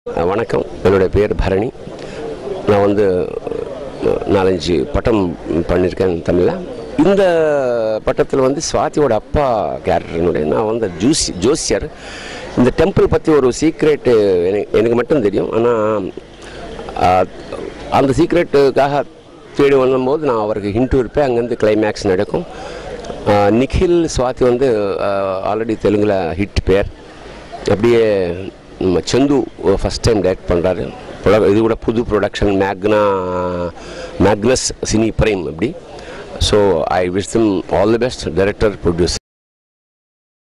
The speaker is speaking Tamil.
அஹ் வணக்கம் என்னுடைய பேர் பரணி நான் வந்து அஹ், நாலஞ்சு பட்டம் பண்ணியிருக்கேன் தமிழில் இந்த பட்டத்தில் வந்து சுவாதியோட அப்பா கேரக்டர்னுடைய நான் வந்து ஜூசி ஜோசியர் இந்த டெம்பிள் பற்றி ஒரு சீக்ரெட்டு எனக்கு எனக்கு மட்டும் தெரியும் ஆனால் அந்த சீக்ரெட்டுக்காக தேடி வந்தபோது நான் அவருக்கு ஹிண்ட்டு இருப்பேன் அங்கேருந்து கிளைமேக்ஸ் நடக்கும் அஹ், நிখিல் சுவாதி வந்து ஆல்ரெடி தெலுங்கில் ஹிட் பேர் அப்படியே நம்ம சந்து ஃபஸ்ட் டைம் டைரக்ட் பண்ணுறாரு இது கூட புது ப்ரொடக்ஷன் மேக்னா மேக்னஸ் சினி பிரைம் அப்படி so I wish them all the best director producer